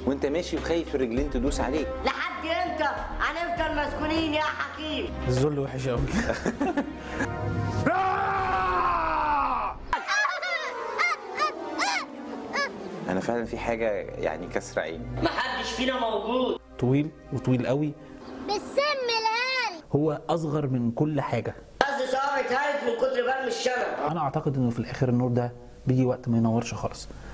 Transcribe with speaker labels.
Speaker 1: وانت ماشي وخايف الرجلين تدوس عليك
Speaker 2: لحد امتى هنفضل مسكونين يا حكيم
Speaker 3: الذل وحش قوي
Speaker 1: انا فعلا في حاجه يعني كسر عيني
Speaker 2: محدش فينا موجود
Speaker 3: طويل وطويل قوي
Speaker 4: بالسم الهاري
Speaker 3: هو اصغر من كل حاجه
Speaker 2: قصدي صوابعي اتهرت من كتر برمي الشنب
Speaker 3: انا اعتقد انه في الاخر النور ده بيجي وقت ما ينورش خالص